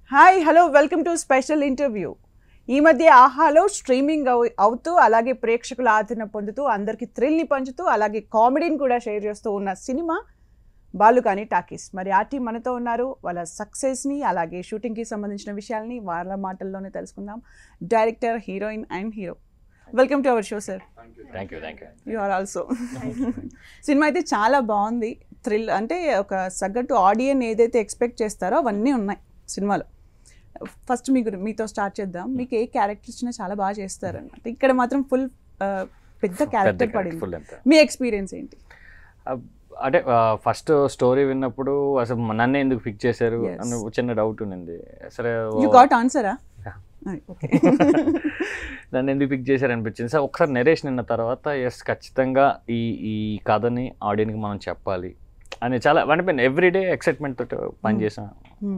Hi hello welcome to special interview ఈ మధ్య ఆహాలో స్ట్రీమింగ్ అవు అవుతూ అలాగే ప్రేక్షకుల ఆదరణ పొందుతూ అందరికీ థ్రిల్ని పంచుతూ అలాగే కామెడీని కూడా షేర్ చేస్తూ ఉన్న సినిమా బాలుకాని టాకీస్ మరి ఆ టీం మనతో ఉన్నారు వాళ్ళ సక్సెస్ని అలాగే షూటింగ్కి సంబంధించిన విషయాల్ని వాళ్ళ మాటల్లోనే తెలుసుకుందాం director heroine and hero welcome to our show sir thank you thank you you are also cinema అయితే చాలా బాగుంది థ్రిల్ అంటే ఒక సగటు ఆడియన్ ఏదైతే ఎక్స్పెక్ట్ చేస్తారో అవన్నీ ఉన్నాయి సినిమాలో ఫస్ట్ మీకు మీతో స్టార్ట్ చేద్దాం మీకు ఏ క్యారెక్టర్ ఇచ్చినా చాలా బాగా చేస్తారు అన్నమాట ఇక్కడ మాత్రం ఫుల్ పెద్ద క్యారెక్టర్ పడింది ఫుల్ ఎంత మీ ఎక్స్పీరియన్స్ ఏంటి అంటే ఫస్ట్ స్టోరీ విన్నప్పుడు అసలు నన్నే ఎందుకు ఫిక్స్ చేశారు Yes. అని చిన్న డౌట్ ఉండింది సరే యూ గాట్ ఆన్సరా Yeah. ఓకే నన్ను ఎందుకు పిక్ చేశారు అనిపించింది సార్ ఒకసారి నరేషన్ విన్న తర్వాత ఎస్ ఖచ్చితంగా ఈ ఈ కథని ఆడియన్కి మనం చెప్పాలి అని చాలా అంటే ఎవ్రీడే ఎక్సైట్మెంట్ తోటి పనిచేసాను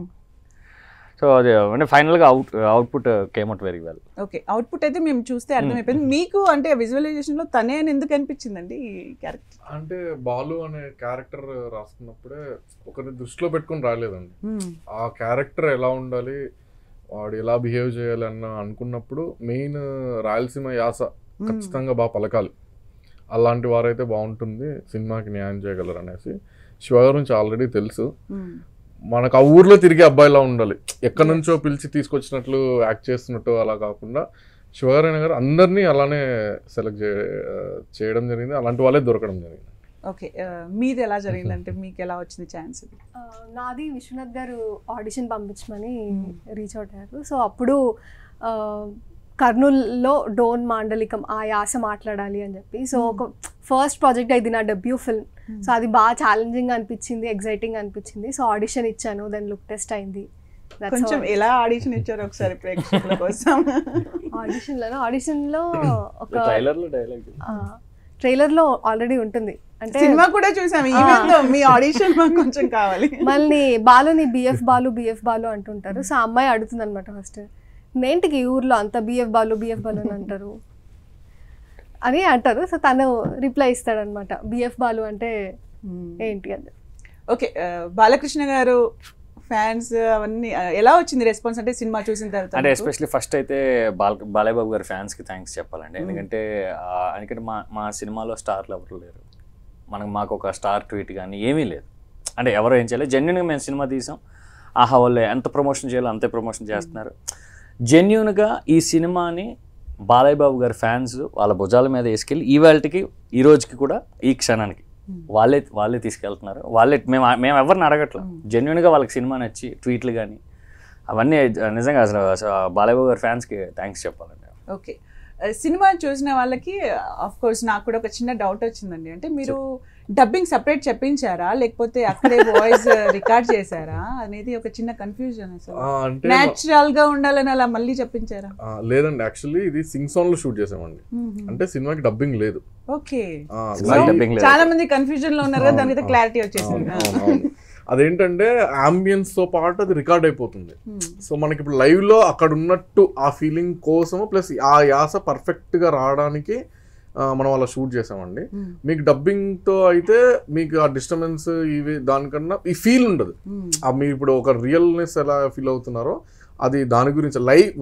సో అది అంటే ఫైనల్గా out output came at very well okay output అయితే మేము చూస్తే అర్థమైపోయింది మీకు అంటే visualization లో తనే అని ఎందుకు అనిపించిందండి ఈ క్యారెక్టర్ అంటే బాలు అనే క్యారెక్టర్ రాసుకున్నప్పుడే ఒకరిని దృష్టిలో పెట్టుకొని రాలేదండి ఆ క్యారెక్టర్ ఎలా ఉండాలి వాడు ఎలా బిహేవ్ చేయాలి అన్న అనుకున్నప్పుడు మెయిన్ రాయలసీమ యాస ఖచ్చితంగా బాగా పలకాలి అలాంటి వారైతే బాగుంటుంది సినిమాకి న్యాయం చేయగలరు అనేసి శివ గురించి ఆల్రెడీ తెలుసు మనకు ఆ ఊర్లో తిరిగే అబ్బాయిలా ఉండాలి ఎక్కడి నుంచో పిలిచి తీసుకొచ్చినట్లు యాక్ట్ చేస్తున్నట్టు అలా కాకుండా శివగారైన గారు అందరినీ అలానే సెలెక్ట్ చే చేయడం జరిగింది అలాంటి వాళ్ళే దొరకడం జరిగింది ఓకే మీది ఎలా జరిగిందంటే మీకు ఎలా వచ్చింది ఛాన్స్ ఆ, నాది విశ్వనాథ్ గారు ఆడిషన్ పంపించమని రీచ్ అవుట్ అయ్యారు సో అప్పుడు ఆ, కర్నూల్లో డోన్ మాండలికం ఆ యాస మాట్లాడాలి అని చెప్పి సో ఒక ఫస్ట్ ప్రాజెక్ట్ ఇది నా డెబ్యూ ఫిల్మ్ సో అది బాగా ఛాలెంజింగ్ అనిపించింది ఎగ్జైటింగ్ అనిపించింది సో ఆడిషన్ ఇచ్చాను దెన్ లుక్ టెస్ట్ అయింది కొంచెం ఎలా ఆడిషన్ ఇచ్చారు ఒకసారి ప్రేక్షకుల కోసం ఆడిషన్లో ఆడిషన్లో ఒక ట్రైలర్లో డైలాగ్ ట్రైలర్లో ఆల్రెడీ ఉంటుంది అంటే సినిమా కూడా చూసాం ఈవెంట్ లో మీ ఆడిషన్ మాకు కొంచెం కావాలి మళ్ళీ బాలుని బిఎఫ్ బాలు బిఎఫ్ బాలు అంటుంటారు సో ఆ అమ్మాయి అడుగుతుంది అనమాట ఫస్ట్ నేంటికి ఈ ఊర్లో అంత బిఎఫ్ బాలు బిఎఫ్ బాలు అని అంటారు అని అంటారు సో తను రిప్లై ఇస్తాడనమాట బిఎఫ్ బాలు అంటే ఏంటి అని ఓకే బాలకృష్ణ గారు ఫ్యాన్స్ అవన్నీ ఆ, ఎలా వచ్చింది రెస్పాన్స్ అంటే సినిమా చూసిన తర్వాత అంటే మీకు? ఎస్పెషలీ ఫస్ట్ అయితే బాల బాలయ్య బాబు గారి ఫ్యాన్స్కి థ్యాంక్స్ చెప్పాలండి ఎందుకంటే ఆ, ఎందుకంటే మా మా సినిమాలో స్టార్లు ఎవరు లేరు మనకు మాకు ఒక స్టార్ ట్వీట్ కానీ ఏమీ లేదు అంటే ఎవరు ఏం చేయలేదు జెన్యున్గా మేము సినిమా తీసాం ఆహా వాళ్ళు ఎంత ప్రమోషన్ చేయాలో అంతే ప్రమోషన్ చేస్తున్నారు జెన్యున్గా ఈ సినిమాని బాలయ్య బాబు గారి ఫ్యాన్స్ వాళ్ళ భుజాల మీద వేసుకెళ్ళి ఈ వేళకి ఈ రోజుకి కూడా ఈ క్షణానికి వాళ్ళే వాళ్ళే తీసుకెళ్తున్నారు వాళ్ళే మేము మేము ఎవరిని అడగట్లేదు జెన్యున్గా వాళ్ళకి సినిమా నచ్చి ట్వీట్లు కానీ అవన్నీ నిజంగా అసలు అసలు ఆ బాలయ్య బాబు గారి ఫ్యాన్స్కి థ్యాంక్స్ చెప్పాలండి ఓకే ఆ, సినిమా చూసిన వాళ్ళకి ఆఫ్ కోర్స్ నాకు కూడా ఒక చిన్న డౌట్ వచ్చిందండి అంటే మీరు డబ్బింగ్ సపరేట్ చెప్పించారా లేకపోతే అక్కడే వాయిస్ రికార్డ్ చేశారా అనేది ఒక చిన్న కన్ఫ్యూజన్ అసలు ఆ, అంటే న్యాచురల్ గా ఉండాలని అలా మళ్ళీ చెప్పించారా ఆ, లేదండి యాక్చువల్లీ ఇది సింగ్ సాంగ్ లో షూట్ చేసామండి అంటే సినిమాకి డబ్బింగ్ లేదు ఓకే ఆ, సినిమాకి live- dubbing లేదు. చాలా మంది కన్ఫ్యూజన్ లో ఉన్నారు కదా దాని మీద అవును, క్లారిటీ అవును, వచ్చేసింది అవును, అవును. అదేంటంటే అంబియన్స్ తో పాటు అది రికార్డ్ అయిపోతుంది Hmm. సో మనకి ఇప్పుడు లైవ్ లో అక్కడ ఉన్నట్టు ఆ ఫీలింగ్ కోసము ప్లస్ ఆ యాస పర్ఫెక్ట్ గా రావడానికి ఆ, మనం అలా షూట్ చేసామండి Hmm. మీకు డబ్బింగ్ తో అయితే మీకు ఆ డిస్టర్బెన్స్ ఇవి దానికన్నా ఈ ఫీల్ ఉండదు Hmm. ఆ మీరు ఇప్పుడు ఒక రియల్నెస్ ఎలా ఫీల్ అవుతున్నారో అది దాని గురించి లైవ్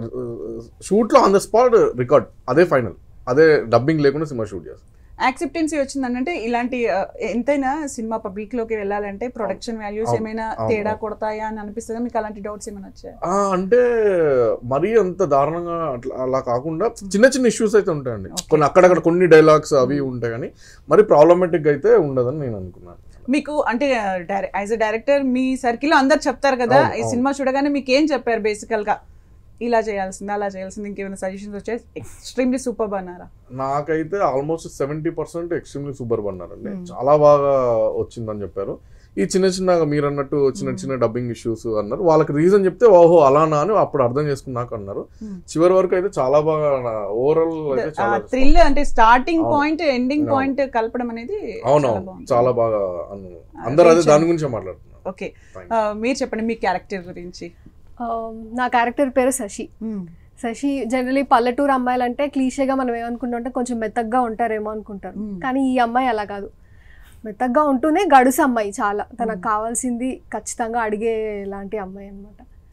షూట్ లో ఆన్ ద స్పాట్ రికార్డ్ అదే ఫైనల్ అదే డబ్బింగ్ లేకుండా సినిమా షూట్ చేస్తాం యాక్సెప్టెన్సీ వచ్చిందని అంటే ఇలాంటి ఆ, ఎంతైనా సినిమా పబ్లిక్ లోకి వెళ్ళాలంటే ప్రొడక్షన్ వాల్యూస్ అవును, ఏమైనా అవును, తేడా అవును. కొడతాయా అని అనిపిస్తుంది మీకు అలాంటి డౌట్స్ ఏమైనా వచ్చాయి ఆ, అంటే మరీ అంత దారుణంగా అట్లా అలా కాకుండా చిన్న చిన్న ఇష్యూస్ అయితే ఉంటాయండి Okay. కొన్ని అక్కడక్కడ కొన్ని డైలాగ్స్ అవి ఉంటాయి కానీ మరి ప్రాబ్లమేటిక్ అయితే ఉండదని నేను అనుకున్నాను మీకు అంటే యాజ్ అ డైరెక్టర్ మీ సర్కిల్ లో అందరు చెప్తారు కదా అవును, ఈ అవును. సినిమా చూడగానే మీకు ఏం చెప్పారు బేసికల్ గా ఇలా చేయాల్సింది అలా చేయాల్సింది ఇంకేమైనా సజెషన్స్ వచ్చాయి ఎక్స్ట్రీమ్లీ సూపర్ అన్నారా నాకైతే almost seventy percent extremely super అన్నారండి Hmm. చాలా బాగా వచ్చిందని చెప్పారు ఈ చిన్న చిన్నగా మీరు అన్నట్టు చిన్న Hmm. చిన్న డబ్బింగ్ ఇష్యూస్ అన్నారు వాళ్ళకి రీజన్ చెప్తే ఓహో అలానా అని అప్పుడు అర్థం చేసుకున్నాక అన్నారు Hmm. చివరి వరకు అయితే చాలా బాగా ఓవరాల్ అయితే చాలా థ్రిల్ అంటే స్టార్టింగ్ అవును. పాయింట్ ఎండింగ్ అవును. పాయింట్ కలపడం అనేది అవునవును చాలా బాగా అన్నారు అందరూ అదే దాని గురించే మాట్లాడుతున్నారు ఓకే Thank you. మీరు చెప్పండి మీ క్యారెక్టర్ గురించి ఆ, నా క్యారెక్టర్ పేరు శశి శశి జనరలీ పల్లెటూరు అమ్మాయిలు అంటే క్లీషేగా మనం ఏమనుకుంటాం అంటే కొంచెం మెత్తగ్గా ఉంటారేమో అనుకుంటారు Hmm. కానీ ఈ అమ్మాయి అలా కాదు మెత్తగ్గా ఉంటూనే గడుసు అమ్మాయి చాలా తనకు కావాల్సింది ఖచ్చితంగా అడిగే లాంటి అమ్మాయి అనమాట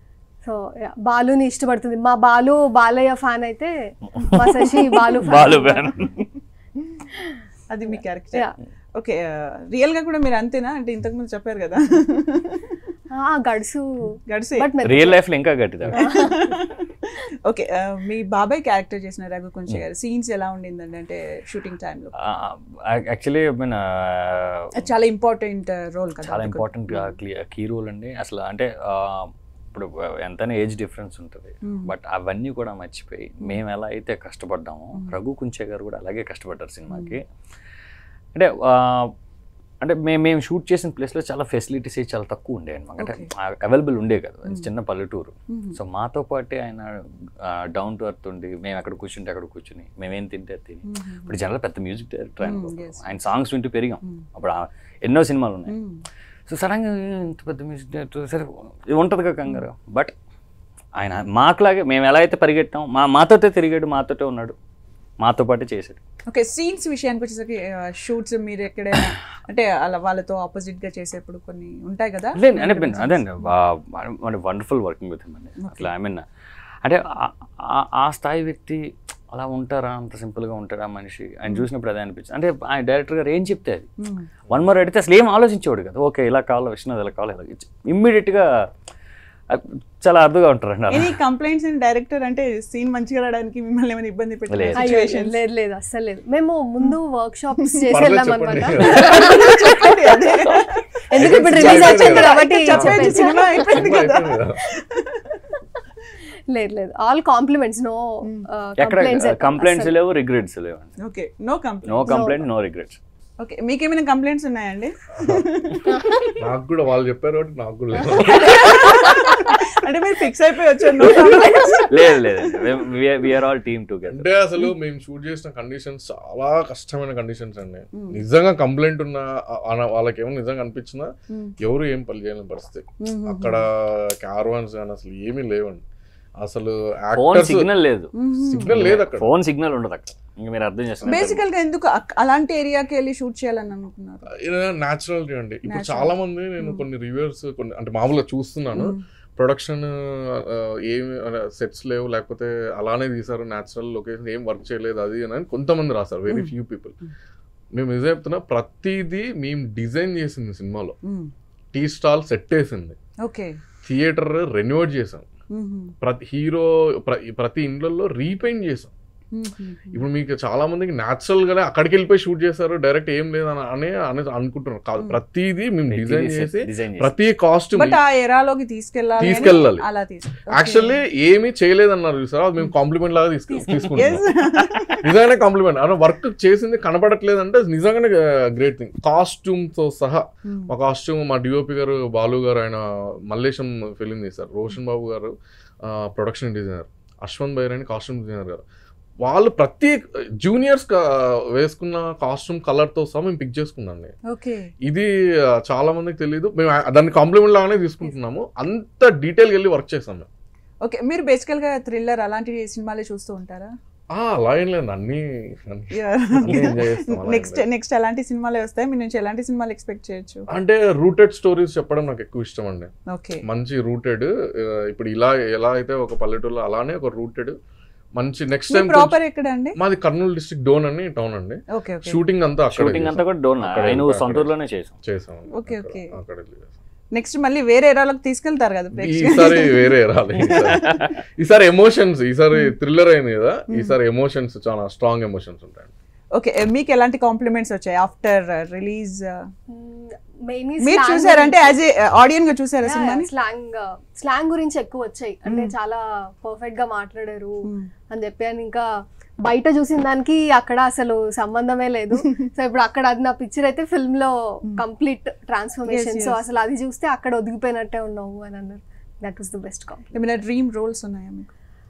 సో బాలుని ఇష్టపడుతుంది మా బాలు బాలయ్య ఫ్యాన్ అయితే మా శశి బాలు బాలు ఫ్యాన్ అది మీ క్యారెక్టర్ Yeah. ఓకే రియల్ గా కూడా మీరు అంతేనా అంటే ఇంతకు ముందు చెప్పారు కదా ఆ, గడుసు గడిసి బట్ రియల్ లైఫ్ లో ఇంకా గట్టిదా ఓకే మీ బాబాయ్ క్యారెక్టర్ చేసిన రఘు కొంచెం గారు సీన్స్ ఎలా ఉండిందండి అంటే షూటింగ్ టైంలో యాక్చువల్లీ మీన్ చాలా ఇంపార్టెంట్ రోల్ కదా చాలా అది కూడా. ఇంపార్టెంట్ కీ రోల్ అండి అసలు అంటే ఆ, ఇప్పుడు ఎంతైనా ఏజ్ డిఫరెన్స్ ఉంటుంది Hmm. బట్ అవన్నీ కూడా మర్చిపోయి మేము ఎలా అయితే కష్టపడ్డామో రఘు కుంచే గారు కూడా అలాగే కష్టపడ్డారు సినిమాకి అంటే ఆ, అంటే మేము మేము షూట్ చేసిన ప్లేస్లో చాలా ఫెసిలిటీస్ చాలా తక్కువ ఉండేవి అనమాట అంటే అవైలబుల్ ఉండే కదా అది చిన్న పల్లెటూరు Mhm. సో మాతో పాటే ఆయన డౌన్ టు అర్త్ ఉండి మేము ఎక్కడ కూర్చుంటే అక్కడ కూర్చుని మేమేం తింటే అది తిని Mhm. ఇప్పుడు జనరల్ పెద్ద మ్యూజిక్ డైరెక్టర్ ఆయన Mm, yes. ఆయన సాంగ్స్ వింటూ పెరిగాం Mm. అప్పుడు ఆ- ఎన్నో సినిమాలు ఉన్నాయి Mm. సో సడన్గా ఇంత పెద్ద మ్యూజిక్ డైరెక్టర్ సరే ఇది ఉంటుంది కదా కంగారు బట్ ఆయన మాకులాగే మేము ఎలా అయితే పరిగెట్టాం మా మాతోటే తిరిగాడు మాతోటే ఉన్నాడు మాతో పాటే చేశాడు ఓకే సీన్స్ విషయానికి వచ్చేసరికి షూట్స్ మీరు ఎక్కడైనా అంటే అలా వాళ్ళతో ఆపోజిట్ గా చేసేప్పుడు కొన్ని ఉంటాయి కదా లేదు అంటే ben- అదే అండి మన వండర్ఫుల్ వర్కింగ్ విత్ హిమ్ అండి అట్లా ఐ మీన్ అంటే ఆ- ఆ- ఆ స్థాయి వ్యక్తి అలా ఉంటారా అంత సింపుల్గా ఉంటారా మనిషి ఆయన చూసినప్పుడు అదే అనిపించింది అంటే ఆయన డైరెక్టర్ గారు ఏం చెప్తే అది Mm. వన్ మోర్ అడిగితే అసలు ఏం ఆలోచించేవాడు కదా ఓకే ఇలా కావాలి విష్ణు ఇలా కావాలి ఇలా ఇమ్మీడియట్గా చాలా అర్థంగా ఉంటారండి అలా ఎనీ కంప్లైంట్స్ అండ్ డైరెక్టర్ అంటే సీన్ మంచిగా రావడానికి మిమ్మల్ని ఏమైనా ఇబ్బంది పెట్టిన లేదు. అయ్యో, సిచ్యువేషన్ లేదు లేదు అస్సలు లేదు మేము ముందు వర్క్ షాప్స్ చేసి పర్లేదు వెళ్ళాం చెప్పండి. అనమాట చెప్పండి అదే. ఎందుకు ఇప్పుడు రిలీజ్ అవుతుంది కాబట్టి చెప్పండి చెప్పేసి. సినిమా అయిపోయింది కదా లేదు లేదు ఆల్ కాంప్లిమెంట్స్ నో ఎక్కడ కంప్లైంట్స్ లేవు రిగ్రెట్స్ లేవు అండి okay no no complaint complaint no regrets okay మీకేమైనా కంప్లైంట్స్ ఉన్నాయండి నాకు కూడా వాళ్ళు చెప్పారు కాబట్టి నాకు కూడా లేదు అంటే మీరు ఫిక్స్ అయిపోయి వచ్చారు నో కంప్లైంట్స్ లేదు లేదు వీఆర్ ఆల్ టీమ్ టుగెదర్ అంటే అసలు మేము షూట్ చేసిన కండిషన్స్ చాలా కష్టమైన కండిషన్స్ అండి నిజంగా కంప్లైంట్ ఉన్న ఆ- ఆ- వాళ్ళకి ఏమో నిజంగా అనిపించినా ఎవరు ఏం పని చేయలేని పరిస్థితి అక్కడ క్యారవాన్స్ కానీ అసలు ఏమీ లేవండి అసలు ఫోన్ యాక్టర్స్ సిగ్నల్ లేదు సిగ్నల్ లేదు అక్కడ ఫోన్ సిగ్నల్ ఉండదు అక్కడ ఇంకా మీరు అర్థం చేస్తున్నారు బేసికల్ గా ఎందుకు అక్- అలాంటి ఏరియాకి వెళ్ళి షూట్ చేయాలని అనుకున్నారు న్యాచురాలిటీ అండి ఇప్పుడు Natural. చాలా మంది నేను కొన్ని రివ్యూర్స్ కొన్ని అంటే మామూలుగా చూస్తున్నాను ప్రొడక్షన్ ఏమి సెట్స్ లేవు లేకపోతే అలానే తీసారు న్యాచురల్ లొకేషన్ ఏం వర్క్ చేయలేదు అది అని అని కొంతమంది రాస్తారు వెరీ Mm. ఫ్యూ పీపుల్ మేము నిజం చెప్తున్నా ప్రతిదీ మేము డిజైన్ చేసింది సినిమాలో టీ స్టాల్ సెట్ వేసింది ఓకే థియేటర్ రెన్యువేట్ చేసాం ప్రతి హీరో ప్రతి ఇండ్లలో రీపెయింట్ చేసాం ఇప్పుడు మీకు చాలా మందికి న్యాచురల్ గానే అక్కడికి వెళ్ళిపోయి షూట్ చేస్తారు డైరెక్ట్ ఏం లేదని అని అని అనుకుంటున్నారు కాదు Mm. ప్రతిదీ మేము డిజైన్ చేసి డిజైన్ చేసి ప్రతి కాస్ట్యూమ్ బట్ ఆ ఎరాలోకి తీసుకెళ్ళాలి అని తీసుకెళ్ళాలి. అలా తీసుకు యాక్చువల్లీ ఏమీ చేయలేదన్నారు చూసారా అది మేము కాంప్లిమెంట్ లాగా తీసుకు తీసుకుంటాం నిజంగానే కాంప్లిమెంట్ అలా వర్క్ చేసింది కనపడట్లేదు అంటే నిజంగానే గ్రేట్ థింగ్ కాస్ట్యూమ్ తో సహా మా కాస్ట్యూమ్ మా డిఓపి గారు బాలు గారు ఆయన మల్లేశం ఫిలిం తీశారు Roshan Babu garu production designer Ashwanth Bairani costume designer garu వాళ్ళు ప్రతి జూనియర్స్ వేసుకున్న కాస్ట్యూమ్ కలర్ తో సహా మేము పిక్ చేసుకున్నాండి ఓకే ఇది ఆ, చాలా మందికి తెలియదు మేము ఆ- దాన్ని కాంప్లిమెంట్ లాగానే తీసుకుంటున్నాము అంత డీటెయిల్ వెళ్ళి వర్క్ చేసాం మేము ఓకే మీరు బేసికల్ గా థ్రిల్లర్ అలాంటి సినిమాలే చూస్తూ ఉంటారా ఆ, అలా ఏం లేదు అన్ని అన్ని- అన్ని enjoy చేస్తాం, అలా ఏం నెక్స్ట్ లేదు. నెక్స్ట్ ఎలాంటి సినిమాలే వస్తాయి మీ నుంచి ఎలాంటి సినిమాలు ఎక్స్పెక్ట్ చేయొచ్చు అంటే రూటెడ్ స్టోరీస్ చెప్పడం నాకు ఎక్కువ ఇష్టం అండి ఓకే మంచి రూటెడ్ ఇప్పుడు ఇలా ఎలా అయితే ఒక పల్లెటూరులో అలానే ఒక రూటెడ్ మంచి నెక్స్ట్ మీ టైం ప్రాపర్ ఎక్కడ అండి మాది కర్నూలు డిస్ట్రిక్ట్ డోన్ అని టౌన్ అండి ఓకే ఓకే షూటింగ్ అంతా అక్కడ షూటింగ్ అంతా కూడా డోన్ అక్కడ ఆయన అక్కడ సొంతూరులోనే చేసాం చేసాం Okay, అక్కడ- okay. అక్కడ వెళ్ళి చేసాం. నెక్స్ట్ మళ్ళీ వేరే ఎరాలోకి తీసుకెళ్తారు కదా ప్రేక్షకులు ఈసారి వేరే రాలి ఈసారి. ఈసారి ఎమోషన్స్ ఈసారి థ్రిల్లర్ అయింది కదా ఈసారి ఎమోషన్స్ చాలా స్ట్రాంగ్ ఎమోషన్స్ ఉంటాయి ఓకే మీకు ఎలాంటి కాంప్లిమెంట్స్ వచ్చాయి ఆఫ్టర్ రిలీజ్ మెయిన్లీ మీరు చూసారంటే యాజ్ ఏ ఆడియన్ గా చూసారా సినిమాని స్లాంగ్ స్లాంగ్ గురించి ఎక్కువ వచ్చాయి అంటే Hmm. చాలా పర్ఫెక్ట్ గా మాట్లాడారు Hmm. అని చెప్పి అని ఇంకా బయట చూసిన దానికి అక్కడ అసలు సంబంధమే లేదు సో ఇప్పుడు అక్కడ అది నా పిక్చర్ అయితే ఫిల్మ్ లో complete transformation Yes, so yes. అసలు అది చూస్తే అక్కడ ఒదిగిపోయినట్టే ఉన్నావు అని అన్నారు that was the best compliment ఏమైనా డ్రీమ్ రోల్స్ ఉన్నాయా మీకు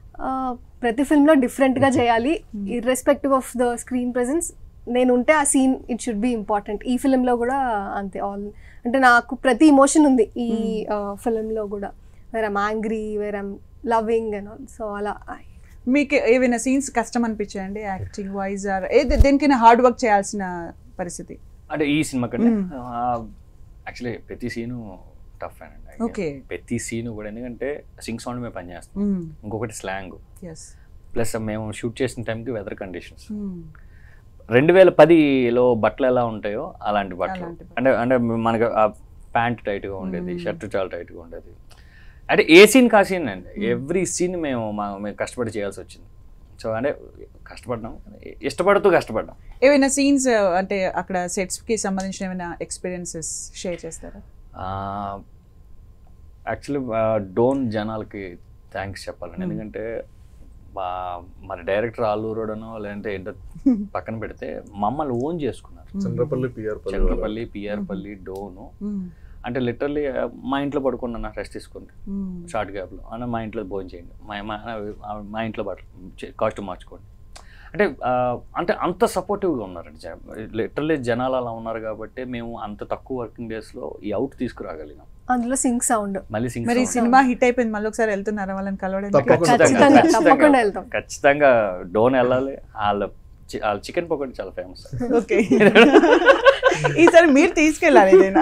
ప్రతి ఫిల్మ్ లో డిఫరెంట్ గా చేయాలి irrespective of the screen presence నేను ఉంటే ఆ scene it should be important ఈ ఫిలిం లో కూడా అంతే ఆల్ అంటే నాకు ప్రతి ఇమోషన్ ఉంది ఈ ఫిలిం లో కూడా where I'm angry where I'm loving and all so అలా మీకు ఏవైనా సీన్స్ కష్టం అనిపించాయండి యాక్టింగ్ వైజ్ ఆర్ ఏది దేనికైనా హార్డ్ వర్క్ చేయాల్సిన పరిస్థితి అంటే ఈ సినిమా కంటే యాక్చువల్లీ ప్రతి సీను టఫ్ అండి Okay. ప్రతి సీన్ కూడా ఎందుకంటే సింగ్ సౌండ్ మేము పనిచేస్తాం ఇంకొకటి స్లాంగ్ ఎస్ ప్లస్ మేము షూట్ చేసిన టైంకి వెదర్ కండిషన్స్ రెండు వేల పదిలో బట్టలు ఎలా ఉంటాయో అలాంటి బట్టలు అలాంటి బట్టలు. అంటే అంటే మనకు ఆ ప్యాంట్ టైట్గా ఉండేది షర్ట్ చాలా టైట్గా ఉండేది అంటే ఏ సీన్ కా సీన్ అండి ఎవ్రీ సీన్ మేము మా మేము కష్టపడి చేయాల్సి వచ్చింది సో అంటే కష్టపడ్డాం ఇష్టపడుతూ కష్టపడ్డాం ఏవైనా సీన్స్ అంటే అక్కడ సెట్స్ కి సంబంధించిన ఏమైనా ఎక్స్పీరియన్సెస్ షేర్ చేస్తారా యాక్చువల్లీ డోన్ జనాలకి థ్యాంక్స్ చెప్పాలండి ఎందుకంటే మా మరి డైరెక్టర్ ఆలూరుడనో లేదంటే ఏంటో పక్కన పెడితే మమ్మల్ని ఓన్ చేసుకున్నారు చంద్రపల్లి పిఆర్ పల్లి చంద్రపల్లి పిఆర్పల్లి డోను అంటే లిటరల్లీ మా ఇంట్లో పడుకున్నా రెస్ట్ తీసుకోండి షార్ట్ గ్యాప్లో అన్న మా ఇంట్లో భోజనం చేయండి మా మా- మా ఇంట్లో బట్టలు కాస్ట్యూమ్ మార్చుకోండి అంటే ఆ, అంటే అంత సపోర్టివ్గా ఉన్నారండి లిటరల్లీ జనాలు అలా ఉన్నారు కాబట్టి మేము అంత తక్కువ వర్కింగ్ డేస్లో ఈ అవుట్ తీసుకురాగలిగాం అందులో సింక్ సౌండ్ మళ్ళీ సింగ్ మరి ఈ sound. సినిమా హిట్ అయిపోయింది మళ్ళీ ఒకసారి వెళ్తున్నారా వాళ్ళని కలవడానికి తప్పకుండా. ఖచ్చితంగా, ఖచ్చితంగా. తప్పకుండా వెళ్తాం. ఖచ్చితంగా డోన్ వెళ్ళాలి వాళ్ళ చి- వాళ్ళ చికెన్ పకోడీ చాలా ఫేమస్ ఓకే ఈసారి మీరు తీసుకెళ్ళాలి ఏదైనా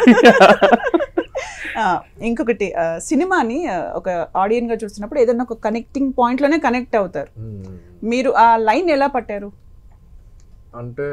ఆ, ఇంకొకటి ఆ, సినిమాని ఆ, ఒక ఆడియన్ గా చూస్తున్నప్పుడు ఏదైనా ఒక కనెక్టింగ్ పాయింట్ లోనే కనెక్ట్ అవుతారు మీరు ఆ లైన్ ఎలా పట్టారు అంటే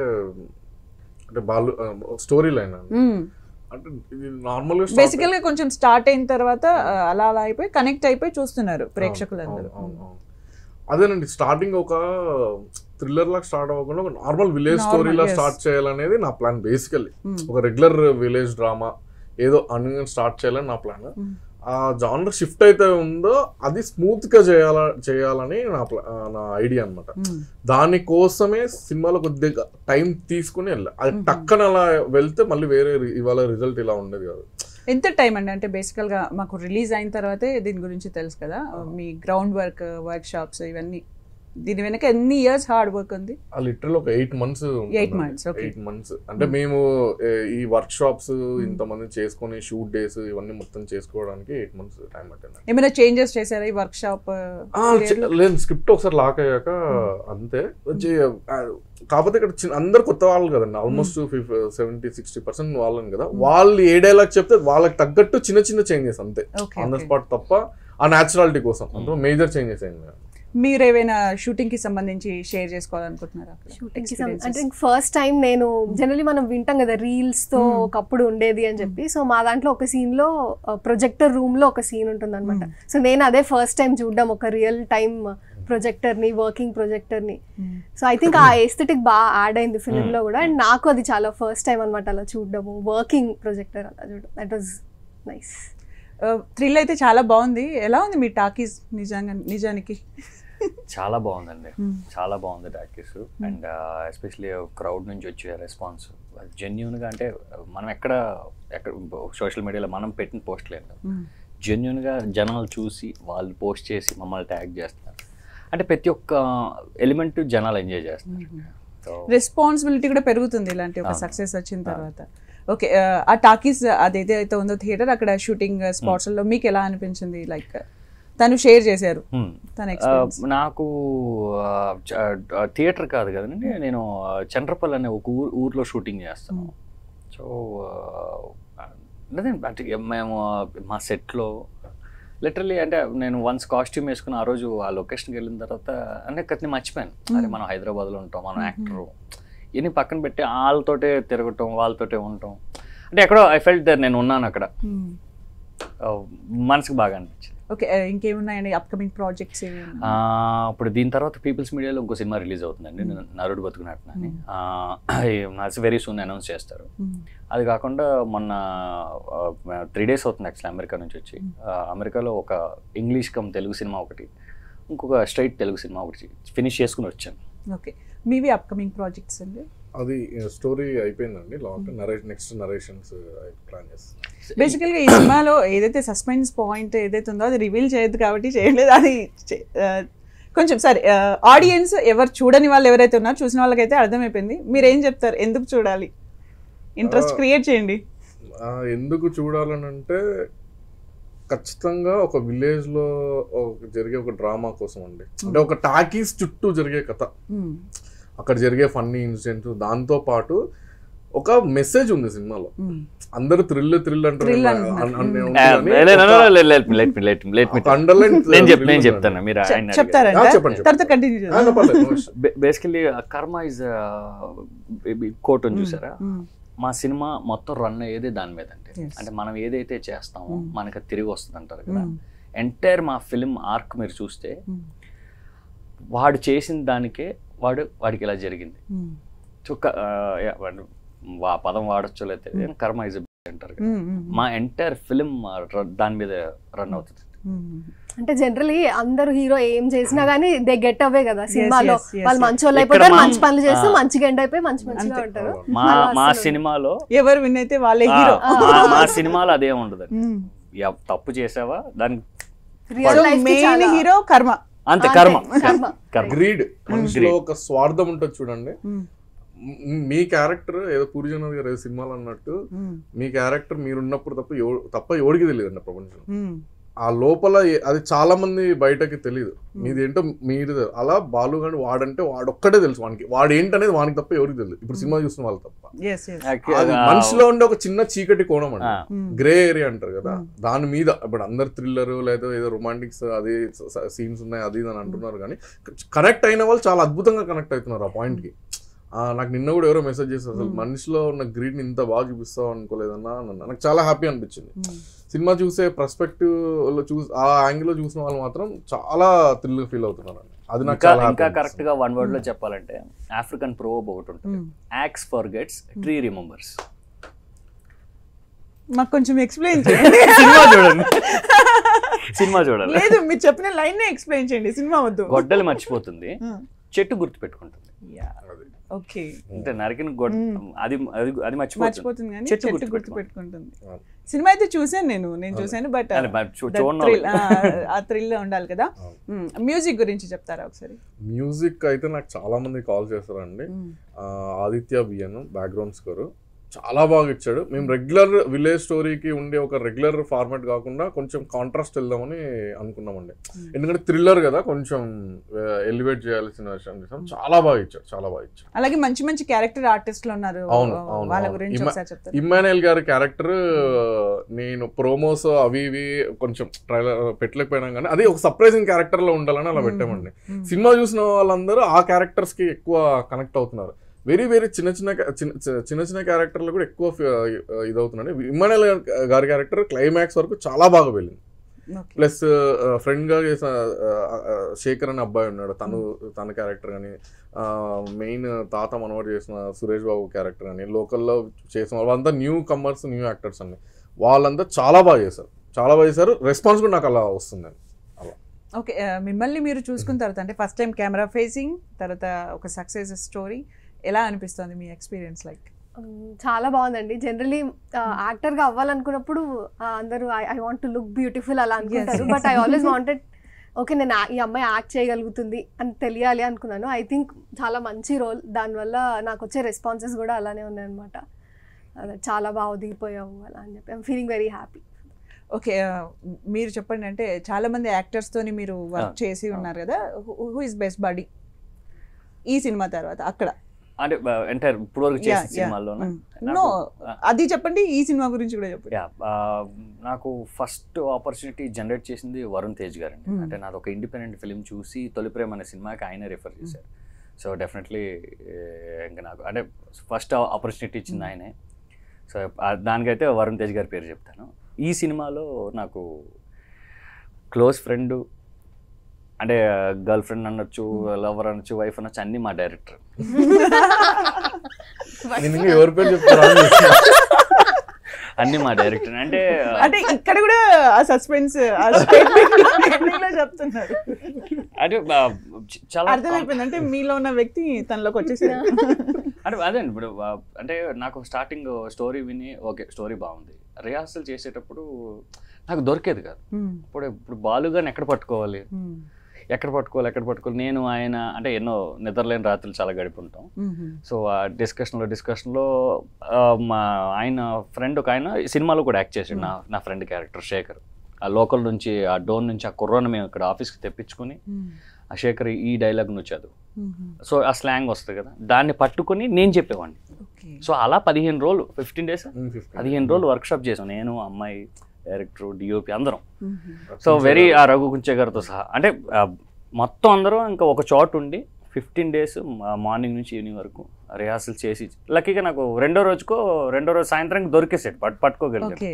అంటే వాళ్ళు స్టోరీ లైన్ అండి అంటే ఇది నార్మల్ గా start బేసికల్ గా కొంచెం స్టార్ట్ అయిన తర్వాత ఆ, అలా అలా అయిపోయి కనెక్ట్ అయిపోయి చూస్తున్నారు ప్రేక్షకులందరూ అవును, అవును, అవును. అదేనండి స్టార్టింగ్ ఒక థ్రిల్లర్ లాగా స్టార్ట్ అవ్వకుండా ఒక నార్మల్ విలేజ్ Normal, స్టోరీ లా yes. స్టార్ట్ చేయాలనేది నా ప్లాన్ బేసికల్లీ Hmm. ఒక రెగ్యులర్ విలేజ్ డ్రామా ఏదో అనుగా స్టార్ట్ చేయాలని నా ప్లాన్ Hmm. ఆ జానర్ షిఫ్ట్ అయితే ఉందో అది స్మూత్ గా చేయాల చేయాలని నా ప్లా- ఆ, నా ఐడియా అన్నమాట మ్మ్. దానికోసమే సినిమాలో కొద్దిగా టైం తీసుకుని వెళ్ళా అది టక్కన అలా వెళ్తే మళ్ళీ వేరే రి- ఇవాళ రిజల్ట్ ఇలా ఉండేది కాదు ఎంత టైం అండి అంటే బేసికల్ గా మాకు రిలీజ్ అయిన తర్వాతే దీని గురించి తెలుసు కదా మీ గ్రౌండ్ వర్క్ వర్క్ షాప్స్ ఇవన్నీ దీని వెనక ఎన్ని ఇయర్స్ హార్డ్ వర్క్ ఉంది ఆ లిటరల్ ఒక eight months Eight months, okay. Eight months అంటే మేము ఏ, ఈ వర్క్ షాప్స్ ఇంతమంది చేసుకొని షూట్ డేస్ ఇవన్నీ మొత్తం చేసుకోవడానికి ఎయిట్ మంత్స్ టైం పట్టింది ఏమైనా చేంజెస్ చేశారా ఈ వర్క్ షాప్ ఆ, చె- లేదు స్క్రిప్ట్ ఒకసారి లాక్ అయ్యాక అంతే వచ్చి, ఆ, కాకపోతే ఇక్కడ చిన్న- అందరు కొత్త వాళ్ళు కదండి ఆల్మోస్ట్ సెవెంటీ సిక్స్టీ పర్సెంట్ వాళ్ళని కదా వాళ్ళు ఏ డైలాగ్ చెప్తే వాళ్ళకి తగ్గట్టు చిన్న చిన్న చేంజెస్ అంతే ఓకే ఆన్ ద స్పాట్ తప్ప ఆ న్యాచురాలిటీ కోసం అంత మేజర్ చేంజెస్ అయింది మీరు ఏమైనా షూటింగ్ కి సంబంధించి షేర్ చేసుకోవాలనుకుంటున్నారా షూటింగ్ కి సం- అంటే ఫస్ట్ టైం నేను జనరలీ మనం వింటాం కదా రీల్స్ తో ఒకప్పుడు ఉండేది అని చెప్పి సో మా దాంట్లో ఒక సీన్ లో ప్రొజెక్టర్ రూమ్ లో ఒక సీన్ ఉంటుంది అనమాట సో నేను అదే ఫస్ట్ టైం చూడడం ఒక రియల్ టైం ప్రొజెక్టర్ ని వర్కింగ్ ప్రొజెక్టర్ ని సో ఐ థింక్ ఆ ఎస్థెటిక్ బాగా యాడ్ అయింది ఫిలిం లో కూడా అండ్ నాకు అది చాలా ఫస్ట్ టైం అనమాట అలా చూడడము వర్కింగ్ ప్రొజెక్టర్ అలా చూడడం దట్ వాజ్ నైస్ థ్రిల్ అయితే చాలా బాగుంది ఎలా ఉంది మీ టాకీస్ నిజంగా నిజానికి చాలా బాగుందండి చాలా బాగుంది టాకీస్ అండ్ ఎస్పెషలీ క్రౌడ్ నుంచి వచ్చే రెస్పాన్స్ జెన్యున్గా అంటే మనం ఎక్కడ ఎక్కడ సోషల్ మీడియాలో మనం పెట్టిన పోస్ట్ లేదు జెన్యున్గా జనాలు చూసి వాళ్ళు పోస్ట్ చేసి మమ్మల్ని ట్యాగ్ చేస్తున్నారు అంటే ప్రతి ఒక్క ఎలిమెంట్ జనాలు ఎంజాయ్ చేస్తున్నారు సో రెస్పాన్సిబిలిటీ కూడా పెరుగుతుంది ఇలాంటి ఒక అవును. సక్సెస్ వచ్చిన తర్వాత ఓకే ఆ టాకీస్ అదేదైతే ఉందో థియేటర్ అక్కడ షూటింగ్ స్పాట్స్ లో మీకు ఎలా అనిపించింది లైక్ తను షేర్ చేశారు Hmm. తన ఆ, ఎక్స్పీరియన్స్ నాకు థియేటర్ కాదు కదండి నేను ఆ, చంద్రపల్లి అనే ఒక ఊరు ఊర్లో షూటింగ్ చేస్తాను సో అదే అంటే మేము ఆ, మా సెట్లో లిటరలీ అంటే నేను వన్స్ కాస్ట్యూమ్ వేసుకుని ఆ రోజు ఆ లొకేషన్కి వెళ్ళిన తర్వాత అంటే కత్ని మర్చిపోయాను అదే మనం హైదరాబాద్లో ఉంటాం మనం యాక్టర్ ఇవన్నీ పక్కన పెట్టి వాళ్ళతోటే తిరగటం వాళ్ళతోటే ఉండటం అంటే ఎక్కడో ఐ ఫెల్ట్ దర్ నేను ఉన్నాను అక్కడ ఆ, మనసుకు బాగా అనిపించింది ఓకే ఇంకేమున్నాయండి అప్కమింగ్ ప్రాజెక్ట్స్ ఏమి ఆ, ఇప్పుడు దీని తర్వాత పీపుల్స్ మీడియాలో ఇంకో సినిమా రిలీజ్ అవుతుందండి న- నరుడు బతుకున్నట్టు అని వెరీ సూన్ అనౌన్స్ చేస్తారు అది కాకుండా మొన్న త్రీ డేస్ అవుతుంది యాక్చువల్లీ అమెరికా నుంచి వచ్చి ఆ, అమెరికాలో ఒక ఇంగ్లీష్ కమ్ తెలుగు సినిమా ఒకటి ఇంకొక స్ట్రైట్ తెలుగు సినిమా ఒకటి ఫినిష్ చేసుకుని వచ్చాను ఓకే మీవి అప్కమింగ్ ప్రాజెక్ట్స్ అండి అది స్టోరీ అయిపోయిందండి long narration next narrations plan చేస్తాను బేసికల్గా ఈ సినిమాలో ఏదైతే సస్పెన్స్ పాయింట్ ఏదైతే ఉందో అది రివీల్ చేయొద్దు కాబట్టి చేయలేదు అది చే- ఆ, కొంచెం సరే ఆడియన్స్ ఎవరు చూడని వాళ్ళు ఎవరైతే ఉన్నారో చూసిన వాళ్ళకైతే అర్థమైపోయింది మీరు ఏం చెప్తారు ఎందుకు చూడాలి ఇంట్రెస్ట్ ఆ, క్రియేట్ చేయండి ఆ, ఎందుకు చూడాలని అంటే ఖచ్చితంగా ఒక విలేజ్ లో ఒక జరిగే ఒక డ్రామా కోసం అండి అంటే ఒక టాకీస్ చుట్టూ జరిగే కథ Hmm. అక్కడ జరిగే ఫన్నీ ఇన్సిడెంట్స్ దాంతో పాటు ఒక మెసేజ్ ఉంది సినిమాలో మ్మ్. అందరూ థ్రిల్ థ్రిల్ అంటారు Thrill అన్- అంటున్నారు. అన్- అన్- మ్మ్. ఉంటుంది Eh, కానీ no, no, ఒక- no, let me- let me- let me- let me- ఒక underline నేను thrill చెప్ నేను ఉంది. చెప్తాను మీరు చెప్- ఆయన చెప్తారంట ఆ, చెప్పండి, చెప్పండి. తర్వాత కంటిన్యూ ఆ, no, పర్లేదు, no issue. బేసికలీ కర్మ ఇస్ కోట్ అని చూసారా మ్మ్. మా సినిమా మొత్తం రన్ అయ్యేది దాని మీద అంటే Yes. అంటే మనం ఏదైతే చేస్తామో Mm. మనకి అది తిరిగి వస్తుంది అంటారు కదా మ్మ్. ఎంటైర్ మా ఫిల్మ్ ఆర్క్ మీరు చూస్తే మ్మ్. వాడు చేసిన దానికే వాడు వాడికి ఇలా జరిగింది మ్మ్. సో క- ఆ, yeah, వాడు ఆ పదం వాడచ్చో లేకపోతే కర్మ ఇస్ అంటారు కదా మ్మ్. మ్మ్. మా ఎంటైర్ ఫిల్మ్ దాని మీద రన్ అవుతుంది మ్మ్. అంటే జనరలీ అందరు హీరో ఏం చేసినా గానీ దే గెట్ అవే కదా సినిమాలో yes, yes, వాళ్ళు yes. మంచి వాళ్ళు ఇక్కడ అయిపోతారు మా- మంచి పనులు చేస్తూ ఆ. మంచిగా ఎండ్ అయిపోయి మంచి మంచిగా అంతే. ఉంటారు మా అలా మా అస్సలు సినిమాలో ఎవరు విన్ అయితే వాళ్ళే ఆ, హీరో మా- మా సినిమాలో అదే ఉండదు మ్మ్. తప్పు చేసావా దానికి real so life main hero కర్మ అంతే అంతే, కర్మ కర్మ. కర్మ గ్రీడ్ మనిషిలో Greed. ఒక స్వార్థం ఉంటుంది చూడండి మ్మ్. మ్- మీ క్యారెక్టర్ ఏదో పూరిజనాథ్ గారు ఏదో సినిమాలో అన్నట్టు మ్మ్. మీ క్యారెక్టర్ మీరున్నప్పుడు తప్ప ఎవ- తప్ప ఎవరికి తెలియదు ప్రపంచం మ్మ్. ఆ లోపల ఏ- అది చాలా మంది బయటకి తెలియదు మీది ఏంటో మీరు తె- అలా బాలు గాని వాడంటే వాడొక్కడే తెలుసు వానికి వాడు ఏంటనేది వానికి తప్ప ఎవరికి తెలియదు ఇప్పుడు సినిమా చూస్తున్న వాళ్ళు తప్ప Yes, yes. అది మనిషిలో ఉండే ఒక చిన్న చీకటి కోణం అండి ఆ, మ్మ్. గ్రే ఏరియా అంటారు కదా దాని మీద ఇప్పుడు అందరు థ్రిల్లర్ లేదా ఏదో రొమాంటిక్స్ అది సీన్స్ ఉన్నాయి అది ఇది అని అంటున్నారు కానీ కనెక్ట్ అయిన వాళ్ళు చాలా అద్భుతంగా కనెక్ట్ అవుతున్నారు ఆ పాయింట్ కి ఆ, నాకు నిన్న కూడా ఎవరో మెసేజ్ చేస్తారు అసలు మనిషిలో ఉన్న గ్రీడ్ ని ఇంత బాగా చూపిస్తావు అనుకోలేదన్నా అని అన్నా. నాకు చాలా హ్యాపీ అనిపించింది మ్మ్. సినిమా చూసే పర్స్పెక్టివ్ లో చూ ఆ యాంగిల్ లో చూసిన వాళ్ళు మాత్రం చాలా థ్రిల్ ఫీల్ అవుతున్నారు అది నాకు ఇంకా చాలా ఇంకా happy కరెక్ట్ గా వన్ వర్డ్ లో చెప్పాలంటే ఆఫ్రికన్ ప్రోబ్ ఒకటి ఉంటుంది మ్మ్. Axe forgets tree remembers మాకు కొంచెం ఎక్స్ప్లెయిన్ చేయండి సినిమా చూడండి సినిమా చూడాలి లేదు మీరు చెప్పిన లైన్ నే ఎక్స్ప్లెయిన్ చేయండి సినిమా వద్దు గొడ్డలి మర్చిపోతుంది చెట్టు గుర్తు పెట్టుకుంటుంది అది. ఓకే అంటే నరికిన గొడ్డ అది అది అది మర్చిపోతుంది మర్చిపోతుంది కానీ చెట్టు చెట్టు గుర్తు గుర్తు పెట్టుకుంటుంది. పెట్టుకుంటుంది సినిమా అయితే చూసాను నేను నేను చూసాను బట్ అదే, but చూ- చూడను వాళ్ళు. ఆ థ్రిల్ ఉండాలి కదా మ్యూజిక్ గురించి చెప్తారా ఒకసారి మ్యూజిక్ అయితే నాకు చాలా మంది కాల్ చేస్తారండి ఆ, ఆదిత్య బిఎన్ బ్యాక్గ్రౌండ్ స్కోర్ చాలా బాగా ఇచ్చాడు మేము రెగ్యులర్ విలేజ్ స్టోరీకి ఉండే ఒక రెగ్యులర్ ఫార్మాట్ కాకుండా కొంచెం కాంట్రాస్ట్ వెళ్దామని అనుకున్నామండి ఎందుకంటే థ్రిల్లర్ కదా కొంచెం ఎలివేట్ చేయాల్సిన విషయం చేసాం చాలా బాగా ఇచ్చాడు చాలా బాగా ఇచ్చాడు అలాగే మంచి మంచి క్యారెక్టర్ ఆర్టిస్టులు ఉన్నారు అవును, అవును, వాళ్ళ అవును. గురించి ఇమ్మ- ఒకసారి చెప్తారు ఇమ్మానుయల్ గారి క్యారెక్టర్ నేను ప్రోమోస్ అవి ఇవి కొంచెం ట్రైలర్ పెట్టలేకపోయినా కానీ అది ఒక సర్ప్రైజింగ్ క్యారెక్టర్ లో ఉండాలని అలా పెట్టామండి సినిమా చూసిన వాళ్ళందరూ ఆ క్యారెక్టర్స్ కి ఎక్కువ కనెక్ట్ అవుతున్నారు వెరీ వెరీ చిన్న చిన్న ca- చిన్న చిన్న చిన్న క్యారెక్టర్లు కూడా ఎక్కువ ఫ- ఇదవుతున్నాయి ఇమ్మానుయల్ గారి క్యారెక్టర్ క్లైమాక్స్ వరకు చాలా బాగా వెళ్ళింది Okay. ప్లస్ ఫ్రెండ్ గా చేసిన ఆ, ఆ, శేఖర్ అనే అబ్బాయి ఉన్నాడు తను తన క్యారెక్టర్ కానీ మెయిన్ తాత మనవడు చేసిన సురేష్ బాబు క్యారెక్టర్ కానీ లోకల్లో చేసిన వాళ్ళంతా న్యూ కమర్స్ న్యూ యాక్టర్స్ అండి వాళ్ళంతా చాలా బాగా చేశారు చాలా బాగా చేశారు రెస్పాన్స్ కూడా నాకు అలా వస్తుంది అలా ఓకే మిమ్మల్ని మీరు చూసుకున్న తర్వాత అంటే ఫస్ట్ టైం కెమెరా ఫేసింగ్ తర్వాత ఒక సక్సెస్ స్టోరీ ఎలా అనిపిస్తుంది మీ ఎక్స్పీరియన్స్ లైక్ Um, చాలా బాగుందండి జనరలీ యాక్టర్ గా అవ్వాలనుకున్నప్పుడు ఆ, అందరూ I want to look beautiful అలా అనుకుంటారు yes. But I always wanted okay నేను ఆ- ఈ అమ్మాయి యాక్ట్ చేయగలుగుతుంది అని తెలియాలి అనుకున్నాను ఐ థింక్ చాలా మంచి రోల్ దానివల్ల నాకు వచ్చే రెస్పాన్సెస్ కూడా అలానే ఉన్నాయన్నమాట అదే చాలా బాగా దిగిపోయావు అలా అని చెప్పి I'm feeling very happy okay మీరు చెప్పండి అంటే చాలా మంది యాక్టర్స్ తోని మీరు వర్క్ Ah, చేసి ఉన్నారు కదా హూ ఇస్ బెస్ట్ బడీ ఈ సినిమా తర్వాత అక్కడ అంటే ఎంటైర్ ఇప్పుడు వరకు Yeah, చేసిన yeah. సినిమాల్లో Mm. No, అది చెప్పండి ఈ సినిమా గురించి కూడా చెప్పండి యా నాకు ఫస్ట్ ఆపర్చునిటీ జనరేట్ చేసింది వరుణ్ తేజ్ గారు అండి Hmm. అంటే నాది ఒక ఇండిపెండెంట్ ఫిలిం చూసి తొలి ప్రేమ అనే సినిమాకి ఆయనే రిఫర్ చేశారు సో డెఫినెట్లీ ఇంకా నాకు అంటే ఫస్ట్ ఆపర్చునిటీ ఇచ్చింది ఆయనే సో దానికైతే వరుణ్ తేజ్ గారి పేరు చెప్తాను ఈ సినిమాలో నాకు క్లోజ్ ఫ్రెండ్ అంటే గర్ల్ ఫ్రెండ్ అనొచ్చు లవర్ అనొచ్చు వైఫ్ అనొచ్చు అన్నీ మా డైరెక్టర్ నేను ఇంకా ఎవరి పేరు చెప్తారా అని చూస్తున్నా. అన్నీ మా డైరెక్టర్ అంటే అంటే ఇక్కడ కూడా ఆ సస్పెన్స్ ఆ స్టేట్మెంట్ చెప్తున్నారు అంటే ఆ, చ- చాలా అర్థమైపోయింది అంటే మీలో ఉన్న వ్యక్తి తనలోకి వచ్చేసారు అంటే అదే అండి ఇప్పుడు ఆ, అంటే నాకు స్టార్టింగ్ స్టోరీ విని ఓకే స్టోరీ బాగుంది రిహార్సల్ చేసేటప్పుడు నాకు దొరికేది కాదు Hmm. ఇప్పుడు ఇప్పుడు బాలుగాని ఎక్కడ పట్టుకోవాలి Hmm. ఎక్కడ పట్టుకోవాలి ఎక్కడ పట్టుకోవాలి నేను ఆయన అంటే ఎన్నో నిద్రలేని రాత్రులు చాలా గడిపి ఉంటాం Mhm. సో ఆ డిస్కషన్లో డిస్కషన్లో మా ఆయన ఫ్రెండ్ ఒక ఆయన సినిమాలో కూడా యాక్ట్ చేసాడు నా నా ఫ్రెండ్ క్యారెక్టర్ శేఖర్ ఆ లోకల్ నుంచి ఆ డోన్ నుంచి ఆ కుర్రాన్ని మేము ఇక్కడ ఆఫీస్కి తెప్పించుకుని ఆ శేఖర్ ఈ డైలాగ్ నువ్వు చదువు సో ఆ స్లాంగ్ వస్తుంది కదా దాన్ని పట్టుకొని నేను చెప్పేవాడిని ఓకే సో అలా పదిహేను రోజులు ఫిఫ్టీన్ డేస్ ఉమ్, 15. పదిహేను రోజులు వర్క్షాప్ చేసాం నేను అమ్మాయి డైరెక్టర్ డిఓపి అందరం సో వెరీ ఆ రఘు కుంచే గారితో సహా అంటే ఆ, మొత్తం అందరూ ఇంకా ఒక చోట ఉండి ఫిఫ్టీన్ డేస్ మార్నింగ్ నుంచి ఈవినింగ్ వరకు రిహార్సల్ చేసి లక్కీగా నాకు రెండో రోజుకో రెండో రోజు సాయంత్రం దొరికేసాడు పట్ పట్టుకోగలిగాను ఓకే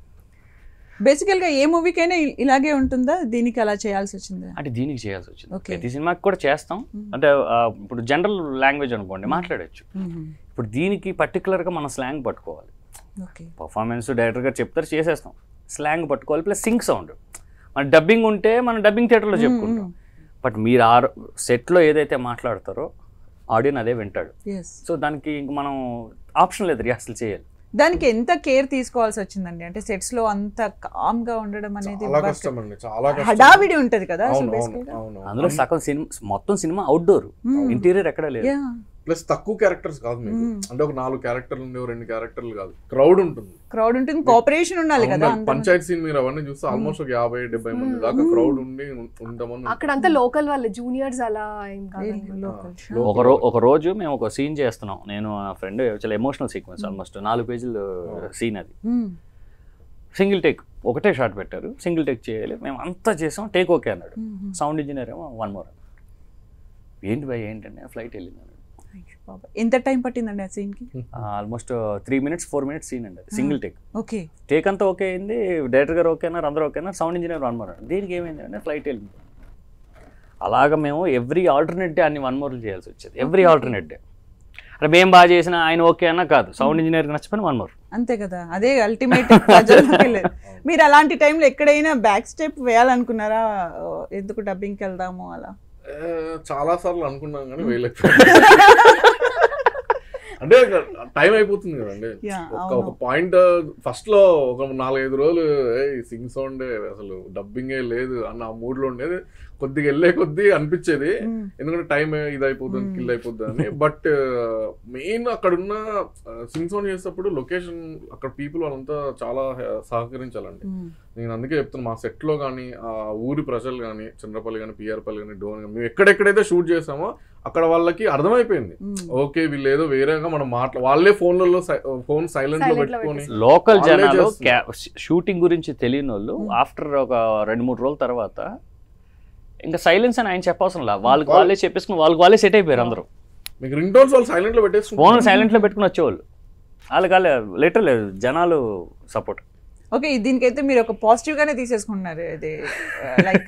బేసికల్గా ఏ మూవీకైనా ఇ- ఇలాగే ఉంటుందా దీనికి అలా చేయాల్సి వచ్చిందా అంటే దీనికి చేయాల్సి వచ్చింది Okay. ప్రతి సినిమాకి కూడా చేస్తాం అంటే ఆ, ఇప్పుడు జనరల్ లాంగ్వేజ్ అనుకోండి మాట్లాడచ్చు ఇప్పుడు దీనికి పర్టికులర్గా మనం స్లాంగ్ పట్టుకోవాలి ఓకే పర్ఫార్మెన్స్ డైరెక్టర్ గారు చెప్తారు చేసేస్తాం స్లాంగ్ పట్టుకోవాలి ప్లస్ సింక్ సౌండ్ మన డబ్బింగ్ ఉంటే మనం డబ్బింగ్ థియేటర్లో చెప్పుకుంటాం బట్ మీరు ఆ సెట్లో ఏదైతే మాట్లాడతారో ఆడియన్ అదే వింటాడు ఎస్ సో దానికి ఇంక మనం ఆప్షన్ లేదు రిహార్సల్ చేయాలి దానికి ఎంత కేర్ తీసుకోవాల్సి వచ్చిందండి అంటే సెట్స్ లో అంత కామ్ గా ఉండడం అనేది చాలా work. కష్టం అండి చాలా కష్టం హడావిడి ఉంటది కదా అసలు అవును అవును basically గా? అవును అందులో సగం సినిమా మొత్తం సినిమా అవుట్డోర్ Hmm. ఇంటీరియర్ ఎక్కడ లేదు Yeah. ప్లస్ తక్కువ క్యారెక్టర్స్ కాదు మీకు మ్మ్. అంటే ఒక నాలుగు క్యారెక్టర్లు ఉండేవి రెండు క్యారెక్టర్లు కాదు క్రౌడ్ ఉంటుంది క్రౌడ్ ఉంటుంది కోఆపరేషన్ ఉండాలి కదా ఉండాలి. అందరూ. పంచాయతీ సీన్ మీరు అవన్నీ చూస్తే ఆల్మోస్ట్ ఒక యాభై డెబ్బై మంది దాకా మ్మ్. క్రౌడ్ ఉండి ఉంటామని అక్కడ అంతా లోకల్ వాళ్ళే జూనియర్స్ అలా ఏం కాదు Very local. లో- ఒక రో ఒక రోజు మేము ఒక సీన్ చేస్తున్నాం నేను నా ఫ్రెండ్ చాలా ఎమోషనల్ సీక్వెన్స్ ఆల్మోస్ట్ నాలుగు పేజీలు సీన్ అది Hmm. సింగిల్ టేక్ ఒకటే షాట్ పెట్టారు సింగిల్ టేక్ చేయాలి మేము అంతా చేసాం టేక్ ఓకే అన్నాడు Hmm. సౌండ్ ఇంజనీర్ ఏమో వన్ మోర్ ఏంటి భయ్ ఏంటంటే ఫ్లైట్ వెళ్ళింది అన్నాడు అయ్యో బాబా. ఎంత టైం పట్టిందండి ఆ సీన్ కి almost three minutes four minutes scene అండి సింగిల్ టేక్ ఓకే టేక్ అంతా ఓకే అయింది డైరెక్టర్ గారు ఓకే అన్నారు అందరూ ఓకే అన్నారు సౌండ్ ఇంజనీర్ వన్ మోర్ దీనికి ఏమైంది అంటే ఫ్లైట్ వెళ్ళింది అలాగ మేము ఎవ్రీ ఆల్టర్నేట్ డే అన్ని వన్ మోర్లు చేయాల్సి వచ్చేది ఎవ్రీ ఆల్టర్నేట్ డే అంటే మేము బాగా చేసిన ఆయన ఓకే అన్నా కాదు సౌండ్ ఇంజనీర్కి నచ్చిపోయిన వన్ మోర్ అంతే కదా అదే అల్టిమేట్ ప్రజల్లోకి వెళ్ళేది. మీరు అలాంటి టైంలో ఎక్కడైనా బ్యాక్ స్టెప్ వేయాలనుకున్నారా ఓ, ఎందుకు డబ్బింగ్కి వెళ్దాము అలా ఏ, చాలా సార్లు అనుకున్నాం కానీ వేయలేకపోయాం అంటే టైం అయిపోతుంది కదండి Yeah, ఒక అవును. ఒక పాయింట్ ఫస్ట్ లో ఒక నాలుగైదు రోజులు సింగ్ సౌండ్ అసలు డబ్బింగే లేదు అన్న ఆ మూడ్ లో ఉండేది కొద్దిగా వెళ్ళే కొద్దీ అనిపించేది Hmm. ఎందుకంటే టైం ఇది అయిపోతుంది Hmm. కిల్ అయిపోతుంది అని బట్ మెయిన్ అక్కడ ఉన్న సింగ్ సౌండ్ చేసేటప్పుడు లొకేషన్ అక్కడ పీపుల్ వాళ్ళంతా చాలా హె- సహకరించాలండి Hmm. నేను అందుకే చెప్తాను మా set లో కానీ ఆ ఊరి ప్రజలు కానీ చంద్రపల్లి కానీ పిఆర్పల్లి కానీ డోన్ కానీ మేము ఎక్కడెక్కడైతే షూట్ చేసామో అక్కడ వాళ్ళకి అర్థమైపోయింది Hmm. ఓకే వీళ్ళు ఏదో వేరేగా మనం మాట్లా వాళ్ళే ఫోన్లలో ఫోన్ సైలెంట్ లో Silent లో పెట్టుకొని లోకల్ వాళ్ళే జనాలు చేస్తున్నారు. షూటింగ్ గురించి తెలియని వాళ్ళు Hmm. ఆఫ్టర్ ఒక రెండు మూడు రోజుల తర్వాత ఇంకా సైలెన్స్ అని ఆయన చెప్పవసరం లా వాళ్ళకి వాళ్ళు- వాళ్ళే చెప్పేసుకుని వాళ్ళకి వాళ్ళే సెట్ అయిపోయారు అందరూ మీకు రింగ్ టోన్స్ వాళ్ళు సైలెంట్ లో ఫోన్ పెట్టేసుకుంటారు సైలెంట్ లో పెట్టుకుని వచ్చేవాళ్ళు వాళ్ళకి వాళ్ళే లెటర్ లేదు జనాలు సపోర్ట్ ఓకే దీనికైతే మీరు ఒక పాజిటివ్ గానే తీసేసుకుంటున్నారు ఇది లైక్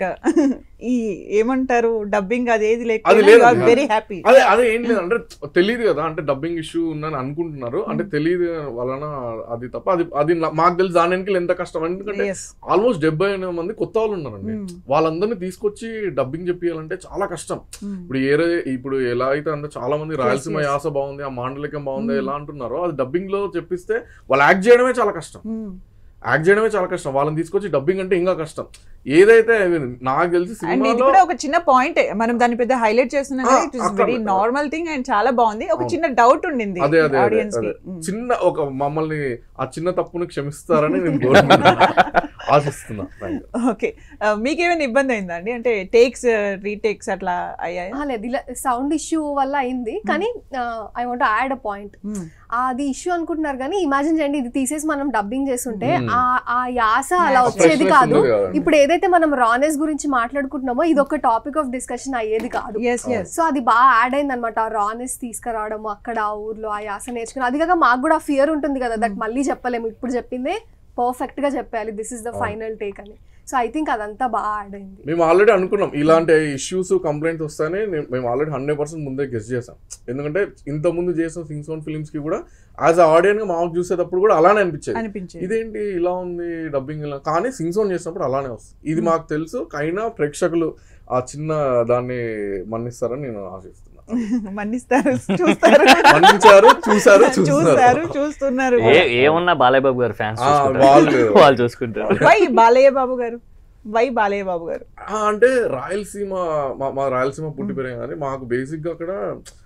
ఈ ఏమంటారు డబ్బింగ్ అది ఏది అది లేదు, లేకపోతే అది వెరీ హ్యాపీ అదే అదే ఏం లేదు అంటే తెలియదు కదా అంటే డబ్బింగ్ ఇష్యూ ఉందని అనుకుంటున్నారు అంటే తెలియదు వలన అది తప్ప అది అది నా- మాకు తెలిసి దాని వెనకాల ఎంత కష్టం ఎందుకంటే ఎస్ ఆల్మోస్ట్ డెబ్బై ఎనిమిది మంది కొత్త వాళ్ళు ఉన్నారండి వాళ్ళందరినీ తీసుకొచ్చి డబ్బింగ్ చెప్పియాలంటే చాలా కష్టం ఇప్పుడు ఏరే ఇప్పుడు ఎలా అయితే అంత చాలా మంది రాయలసీమ yes. యాస బాగుంది ఆ మాండలికం బాగుంది Mm. ఎలా అంటున్నారో అది డబ్బింగ్ లో చెప్పిస్తే వాళ్ళు యాక్ట్ చేయడమే చాలా కష్టం యాక్ట్ చేయడమే చాలా కష్టం వాళ్ళని తీసుకొచ్చి డబ్బింగ్ అంటే ఇంకా కష్టం ఏదైతే నాకు తెలిసి అండ్ ఇది సినిమాలో కూడా ఒక చిన్న పాయింట్ మనం దాన్ని పెద్ద హైలైట్ చేస్తున్నాం ఆ, ఇట్ ఇస్ అక్కడ- వెరీ నార్మల్ థింగ్ అండ్ చాలా బాగుంది ఒక అవును. చిన్న డౌట్ ఉండింది అదే అదే అదే ఆడియన్స్ అదే కి చిన్న ఒక మమ్మల్ని ఆ చిన్న తప్పుని క్షమిస్తారని నేను కోరుకుంటున్నా. ఆశిస్తున్నా Thank you. ఓకే మీకేమైనా ఇబ్బంది అయిందా అండి అంటే టేక్స్ రీటేక్స్ అట్లా అయ్యాయా ఆ, లేదు ఇలా సౌండ్ ఇష్యూ వల్ల అయింది కానీ I want add a point Hmm. అది ఇష్యూ అనుకుంటున్నారు కానీ ఇమాజిన్ చేయండి ఇది తీసేసి మనం డబ్బింగ్ చేస్తుంటే Hmm. ఆ ఆ యాస అలా ఆ వచ్చేది freshness కాదు ఉండదు కదండి. ఇప్పుడు ఏదైతే మనం రానెస్ గురించి మాట్లాడుకుంటున్నామో ఇది ఒక టాపిక్ ఆఫ్ డిస్కషన్ అయ్యేది కాదు ఎస్ ఎస్ సో అది బాగా యాడ్ అయింది అనమాట ఆ రానెస్ తీసుకురావడం అక్కడ ఆ ఊర్లో ఆ యాస నేర్చుకుని అది కాక మాకు కూడా ఫియర్ ఉంటుంది కదా దట్ మళ్ళీ చెప్పలేము ఇప్పుడు చెప్పిందే పర్ఫెక్ట్ గా చెప్పాలి దిస్ ఇస్ ద అవును. ఫైనల్ టేక్ అని సో ఐ థింక్ అదంతా బాగా యాడ్ అయింది మేము ఆల్రెడీ అనుకున్నాం ఇలాంటి ఇష్యూస్ కంప్లైంట్స్ వస్తాయని నేను- మేము ఆల్రెడీ హండ్రెడ్ పర్సెంట్ ముందే గెస్ట్ చేసాం ఎందుకంటే ఇంత ముందు చేసిన సింగ్ సౌండ్ ఫిల్మ్స్ కి కూడా యాజ్ ఆడియన్ గా మాకు చూసేటప్పుడు కూడా అలానే అనిపించేది అనిపించేది ఇదేంటి ఇలా ఉంది డబ్బింగ్ ఇలా కానీ సింగ్ సౌండ్ చేసినప్పుడు అలానే వస్తుంది ఇది మాకు తెలుసు అయినా ప్రేక్షకులు ఆ చిన్న దాన్ని మన్నిస్తారని నేను ఆశిస్తున్నా మన్నిస్తారు చూస్తారు మన్నించారు చూసారు చూస్తారు చూస్తారు చూస్తున్నారు ఏ ఏమున్నా బాలయ్య బాబు గారు ఫ్యాన్స్ ఆ, వాళ్ళు వాళ్ళు చూసుకుంటారు వై బాలయ్య బాబు గారు వై బాలయ్య బాబు గారు ఆ, అంటే రాయలసీమ మా మా రాయలసీమ పుట్టి పెరిగాం కానీ మాకు బేసిక్గా అక్కడ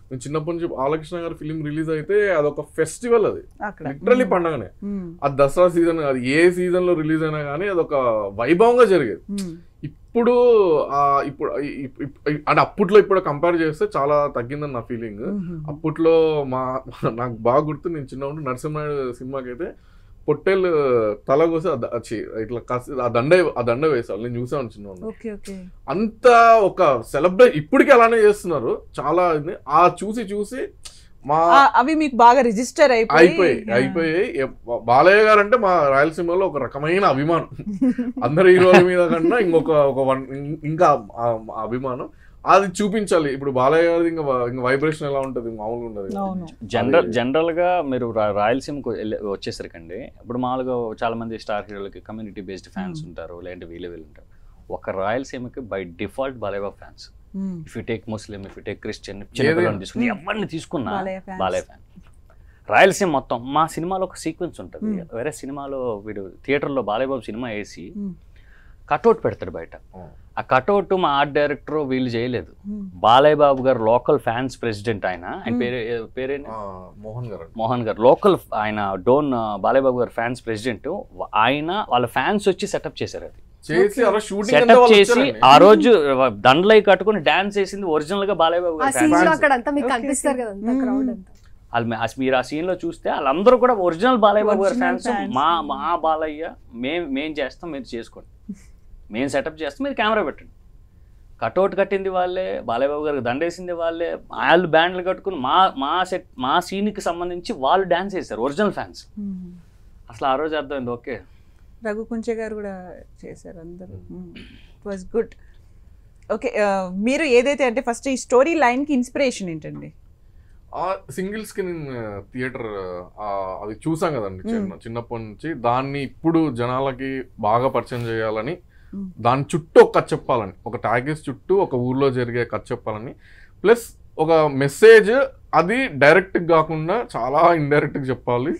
నేను చిన్నప్పటి నుంచి బాలకృష్ణ గారి ఫిలిం రిలీజ్ అయితే అదొక ఫెస్టివల్ అది అక్కడ లిటరలీ పండగనే మ్మ్. అది దసరా సీజన్ అది ఏ సీజన్ లో రిలీజ్ అయినా కానీ అదొక వైభవంగా జరిగేది మ్మ్. ఇప్పుడు ఆ, ఇప్పుడు ఇప్- ఇప్- అంటే అప్పట్లో ఇప్పుడు కంపేర్ చేస్తే చాలా తగ్గిందని నా ఫీలింగ్ మ్మ్. అప్పట్లో మా నాకు బాగా గుర్తు నేను చిన్నప్పుడు నరసింహనాయుడు సినిమాకి అయితే పొట్టేలు తల కోసి ఆ ద- చి, ఇట్లా కసి ఆ దండ ఆ దండ వేసాను నేను చూసాను చిన్నప్పుడు ఓకే ఓకే అంత ఒక సెలబ్రేట్ ఇప్పటికీ అలానే చేస్తున్నారు చాలా ఇది. ఆ చూసి చూసి మా ఆ, అవి మీకు బాగా రిజిస్టర్ అయిపోయి అయిపోయి అయిపోయి ఎ- బాలయ్య గారు అంటే మా రాయలసీమలో ఒక రకమైన అభిమానం అందరు హీరోల మీద కన్నా ఇంకొక ఒక వన్ ఇంకా ఆ- ఆ అభిమానం అది చూపించాలి ఇప్పుడు బాలయ్య గారి ఇంకా వ- ఇంకా వైబ్రేషన్ ఎలా ఉంటుంది మామూలుగా ఉండదు అవును జనరల్ అది- జనరల్గా మీరు రా- రాయలసీమకు వెళ్ళే- వచ్చేసరికండి ఇప్పుడు మామూలుగా చాలా మంది స్టార్ హీరోలకి కమ్యూనిటీ బేస్డ్ ఫ్యాన్స్ ఉంటారు లేదంటే వీళ్ళు వీళ్ళు ఉంటారు ఒక రాయలసీమకి బై డిఫాల్ట్ బాలయ్య ఫ్యాన్స్ మ్మ్. If you take Muslim if you take Christian చిన్నపిల్లలు తీసుకుని Hmm. ఎవరిని తీసుకున్నా బాలయ్య fans. బాలయ్య ఫ్యాన్ రాయలసీమ మొత్తం మా సినిమాలో ఒక సీక్వెన్స్ ఉంటుంది Hmm. వేరే సినిమాలో వీడు థియేటర్లో బాలయ్య బాబు సినిమా వేసి మ్మ్. కట్అవుట్ పెడతాడు బయట Oh. ఆ కట్అవుట్ మా ఆర్ట్ డైరెక్టర్ వీళ్ళు చేయలేదు మ్మ్. బాలయ్య బాబు గారు లోకల్ ఫ్యాన్స్ ప్రెసిడెంట్ ఆయన ఆయన Hmm. పేరు పేరేంటి ఆ, మోహన్ గారు మోహన్ గారు లోకల్ ఆయన డోన్ బాలయ్య బాబు గారు ఫ్యాన్స్ ప్రెసిడెంట్ ఆయన వాళ్ళ ఫ్యాన్స్ వచ్చి సెటప్ చేశారు అది చేసి అలా షూటింగ్ సెటప్ చేసి ఆ రోజు దండలై కట్టుకుని డాన్స్ చేసింది ఒరిజినల్ గా బాలయ్య బాబు ఆ గారు సీన్ లో ఫ్యాన్స్ అక్కడ అంతా మీకు Okay, కనిపిస్తారు okay. కదా అంతా మ్మ్. క్రౌడ్ అంతా వాళ్ళు మీ- అసలు మీరు ఆ సీన్ లో చూస్తే వాళ్ళందరూ కూడా ఒరిజినల్ బాలయ్య బాబు గారు Original ఫ్యాన్స్ fans. మా మా బాలయ్య మేం మేం చేస్తాం మీరు చేసుకోండి మేము సెటప్ చేస్తాం మీరు కెమెరా పెట్టండి కట్అవుట్ కట్టింది వాళ్ళే బాలయ్య బాబు గారికి దండేసింది వాళ్ళే వాళ్ళు బ్యాండ్లు కట్టుకుని మా మా సెట్ మా సీన్కి సంబంధించి వాళ్ళు డాన్స్ చేశారు ఒరిజినల్ ఫ్యాన్స్ మ్మ్. అసలు ఆ రోజు అర్థమైంది ఓకే రఘు కుంచే గారు కూడా చేశారు అందరూ ఇట్ వాజ్ గుడ్ ఓకే మీరు ఏదైతే అంటే ఫస్ట్ ఈ స్టోరీ లైన్ కి ఇన్స్పిరేషన్ ఏంటండి ఆ సింగిల్ స్క్రీన్ థియేటర్ అది చూసాం కదండి చిన్న చిన్నప్పటి నుంచి దాన్ని ఇప్పుడు జనాలకి బాగా పరిచయం చేయాలని Mm. దాని చుట్టూ ఒక కథ చెప్పాలని ఒక టాగేజ్ చుట్టూ ఒక ఊర్లో జరిగే కథ చెప్పాలని ప్లస్ ఒక మెసేజ్ అది డైరెక్ట్ కాకుండా చాలా ఇండైరెక్ట్ చెప్పాలి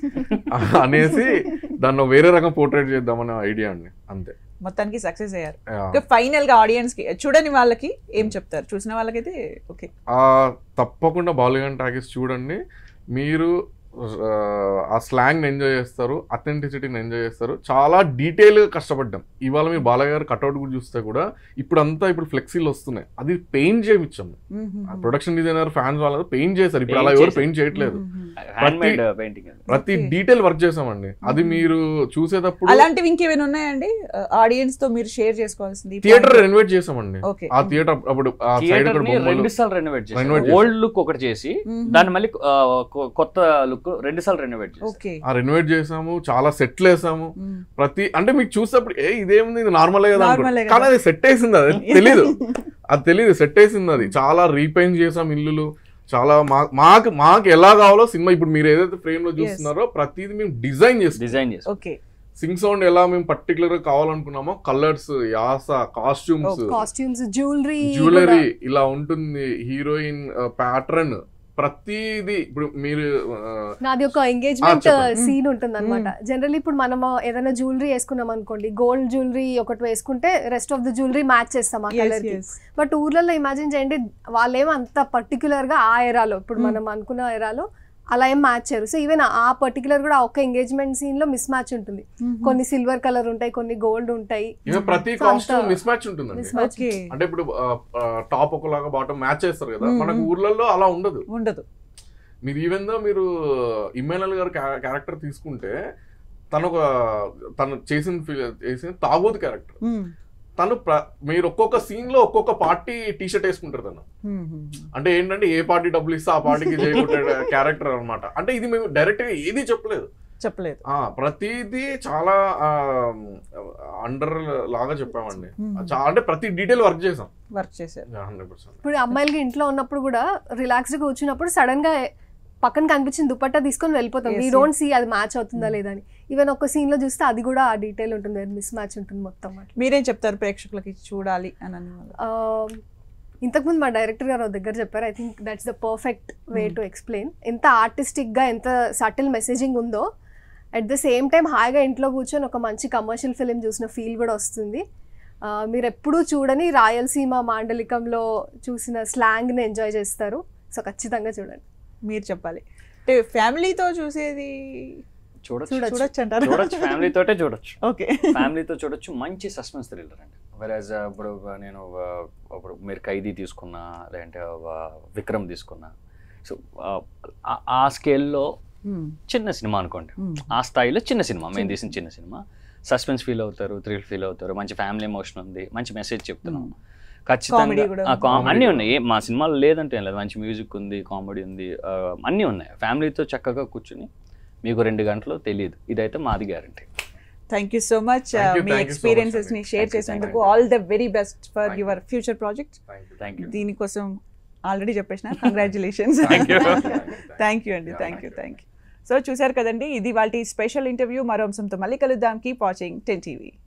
అనేసి దాన్ని వేరే రకం పోర్ట్రేట్ చేద్దామనే ఐడియా అండి అంతే మొత్తానికి సక్సెస్ అయ్యారు Yeah. ఓకే ఫైనల్ గా ఆడియన్స్ కి చూడని వాళ్ళకి ఏం చెప్తారు చూసిన వాళ్ళకైతే ఓకే ఆ తప్పకుండా బాలీవుడ్ టాకీస్ చూడండి మీరు ఆ, ఆ స్లాంగ్ ఎంజాయ్ చేస్తారు అథెంటిసిటీని ఎంజాయ్ చేస్తారు చాలా డీటెయిల్గా కష్టపడ్డాం ఇవాళ మీరు బాలయ్య గారు కట్అవుట్ కూడా చూస్తే కూడా ఇప్పుడు అంతా ఇప్పుడు ఫ్లెక్సీలు వస్తున్నాయి అది పెయింట్ చేయించాం ప్రొడక్షన్ డిజైనర్ ఫ్యాన్స్ వాళ్ళ పెయింట్ చేశారు ఇప్పుడు అలా Paint ఎవరు చేశారు. పెయింట్ చేయట్లేదు హ్యాండ్ మేడ్ పెయింటింగ్ ప్రతి Okay. డీటెయిల్ వర్క్ చేసామండి అది మీరు చూసేటప్పుడు అలాంటివి ఇంకేమైనా ఉన్నాయండి ఆడియన్స్ తో మీరు షేర్ చేసుకోవాల్సింది థియేటర్ రెనోవేట్ చేసామండి ఓకే ఆ థియేటర్ అప్పుడు ఆ సైడ్ థియేటర్ ని బొమ్మలు రెండు సార్లు రెనోవేట్ చేసి Renovate చేశారు. ఓల్డ్ లుక్ ఒకటి చేసి దాన్ని మళ్ళీ ఆ, కొ- కొత్త లుక్ రెండు సార్లు రెనోవేట్ చేసి ఓకే ఆ రెనోవేట్ చేసాము చాలా సెట్లు వేసాము ప్రతి అంటే మీకు చూసేప్పుడు ఏ ఇదేముంది ఇది నార్మల్ కదా Normal అనుకో. ఏ కదా. కానీ అది సెట్ వేసింది అది తెలీదు అది తెలీదు సెట్ వేసింది అది చాలా రీపెయింట్ చేసాం ఇల్లులు చాలా మా- మాకు మాకు ఎలా కావాలో సినిమా ఇప్పుడు మీరు ఏదైతే ఫ్రేమ్ లో చూస్తున్నారో ప్రతిది మేము డిజైన్ చేస్తాం డిజైన్ చేసి ఓకే సింగ్ సౌండ్ ఎలా మేము పర్టికులర్ గా కావాలనుకున్నామో కలర్స్ యాస కాస్ట్యూమ్స్ కాస్ట్యూమ్స్ జ్యువెలరీ జ్యువెలరీ ఇలా ఉంటుంది హీరోయిన్ ప్యాటర్న్ ప్రతిది ఇప్పుడు మీరు ఆ, నాది ఒక ఎంగేజ్మెంట్ చెప్పండి. సీన్ ఉంటుంది అనమాట జనరల్లీ ఇప్పుడు మనం ఏదైనా జ్యువెలరీ వేసుకున్నాం అనుకోండి గోల్డ్ జ్యువెలరీ ఒకటి వేసుకుంటే rest of the jewellery match చేస్తాం ఆ కలర్ కి బట్ ఊర్లలో ఇమాజిన్ చేయండి వాళ్ళేమో అంత పర్టికులర్ గా ఆ ఎరాలో ఇప్పుడు మనం అనుకున్న ఎరాలో అలా ఏం మ్యాచ్ చేయరు సో ఈవెన్ ఆ పర్టికులర్ కూడా ఒక ఎంగేజ్మెంట్ సీన్ లో మిస్ మ్యాచ్ ఉంటుంది కొన్ని సిల్వర్ కలర్ ఉంటాయి కొన్ని గోల్డ్ ఉంటాయి ఇంకా ప్రతి So, కాస్ట్యూమ్ అంత మిస్ మ్యాచ్ ఉంటుందండి mismatch. ఓకే అంటే ఇప్పుడు టాప్ ఒకలాగా బాటమ్ మ్యాచ్ చేస్తారు కదా మ్మ్. మనకు ఊర్లలో అలా ఉండదు ఉండదు మీరు ఈవెన్ దో మీరు ఇమ్మానుయల్ గారి క్యారెక్టర్ తీసుకుంటే తను ఒక తను చేసిన ఫీ- చేసిన తాగోతు క్యారెక్టర్ తను ప్ర- మీరు ఒక్కొక్క సీన్ లో ఒక్కొక్క పార్టీ టీ షర్ట్ వేసుకుంటారు తను అంటే ఏంటంటే ఏ పార్టీ డబ్బులు ఇస్తే ఆ పార్టీకి చేయకుంటే క్యారెక్టర్ అన్నమాట అంటే ఇది మేము డైరెక్ట్ గా ఏది చెప్పలేదు చెప్పలేదు ఆ ప్రతిదీ చాలా అండర్ లాగా చెప్పామండి Hmm. చా- అంటే ప్రతి డీటెయిల్ వర్క్ చేసాం వర్క్ చేశారు హండ్రెడ్ పర్సెంట్ ఇప్పుడు అమ్మాయిలకి ఇంట్లో ఉన్నప్పుడు కూడా రిలాక్స్డ్ గా కూర్చున్నప్పుడు సడన్ గా పక్కన కనిపించిన దుపట్టా తీసుకొని వెళ్ళిపోతాం Yes, we yes. Don't see అది మ్యాచ్ అవుతుందా లేదా అని ఈవెన్ ఒక సీన్ లో చూస్తే అది కూడా ఆ డీటెయిల్ ఉంటుంది మిస్ మ్యాచ్ ఉంటుంది మొత్తం అట్లా మీరేం చెప్తారు ప్రేక్షకులకి చూడాలి అని అని వాళ్ళు? ఆ, ఇంతకుముందు మా డైరెక్టర్ గారు ఒక దగ్గర చెప్పారు I think that's the perfect way to explain ఎంత ఆర్టిస్టిక్గా ఎంత సటిల్ మెసేజింగ్ ఉందో అట్ ద సేమ్ టైం హాయిగా ఇంట్లో కూర్చొని ఒక మంచి కమర్షియల్ ఫిలిం చూసిన ఫీల్ కూడా వస్తుంది ఆ, మీరు ఎప్పుడూ చూడని రాయలసీమ మాండలికంలో చూసిన స్లాంగ్ని ఎంజాయ్ చేస్తారు సో ఖచ్చితంగా చూడండి మీరు చెప్పాలి అంటే ఫ్యామిలీతో చూసేది చూడొచ్చు చూడొచ్చు. చూడొచ్చు అంటారు చూడొచ్చు ఫ్యామిలీతోటే చూడొచ్చు ఓకే ఫ్యామిలీతో చూడొచ్చు మంచి సస్పెన్స్ థ్రిల్లర్ అండి వెరాజ్ ఇప్పుడు నేను uh, ఇప్పుడు మీరు ఖైదీ తీసుకున్నా లేదంటే uh, విక్రమ్ తీసుకున్నా సో ఆ స్కేల్లో చిన్న సినిమా అనుకోండి ఆ స్థాయిలో చిన్న సినిమా మేము తీసిన చిన్న సినిమా సస్పెన్స్ ఫీల్ అవుతారు థ్రిల్ ఫీల్ అవుతారు మంచి ఫ్యామిలీ ఎమోషన్ ఉంది మంచి మెసేజ్ చెప్తున్నాం Comedy ఖచ్చితంగా కూడా ఆ, ఉంది. com- అన్నీ ఉన్నాయి ఏ- మా సినిమాలో లేదంటే ఏం లేదు మంచి మ్యూజిక్ ఉంది కామెడీ ఉంది ఆ, అన్నీ ఉన్నాయి ఫ్యామిలీతో చక్కగా కూర్చుని మీకు రెండు గంటలు తెలియదు ఇదైతే మాది guarantee thank you so much Thank you, మీ thank you so experiences much ని అండి. షేర్ Thank you, చేసినందుకు thank you. All the very best for Thank you. Your future project thank you thank you దీనికోసం already చెప్పేసిన congratulations Thank you. Thank you అండి Yeah, thank you thank you. Thank you so చూశారు కదండి ఇది వాళ్ళ special interview మరో అంశంతో మళ్ళీ కలుద్దాం కీప్ వాచింగ్ టెన్ టీవీ